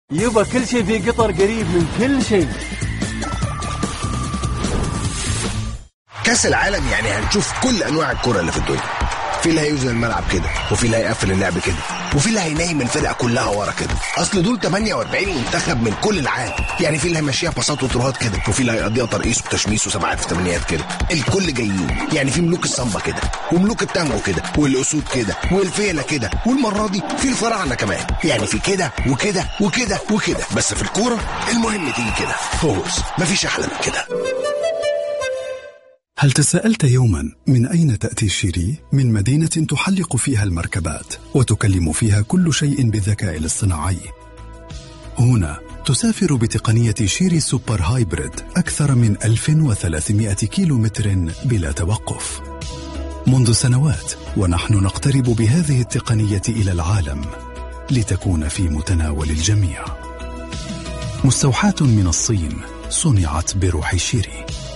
يبا كل شيء في قطر قريب من كل شيء كاس العالم يعني هنشوف كل انواع الكره اللي في الدنيا في اللي هيوزن الملعب كده وفي اللي هيقفل اللعب كده وفي اللي هينيم الفرقه كلها ورا كده اصل دول 48 منتخب من كل العالم يعني في اللي هيمشيها باصات وتروهات كده وفي اللي هيقضيها ترقيص وتشميس وسبعات في ثمانيات كده الكل جايين يعني في ملوك السامبا كده وملوك التانجو كده والاسود كده والفيله كده والمره دي في الفراعنه كمان يعني في كده وكده وكده وكده بس في الكوره المهم تيجي كده فوز مفيش احلى من كده هل تساءلت يوما من أين تأتي شيري؟ من مدينة تحلق فيها المركبات وتكلم فيها كل شيء بالذكاء الاصطناعي هنا تسافر بتقنية شيري سوبر هايبريد أكثر من 1300 كيلو متر بلا توقف منذ سنوات ونحن نقترب بهذه التقنية إلى العالم لتكون في متناول الجميع مستوحاة من الصين صنعت بروح شيري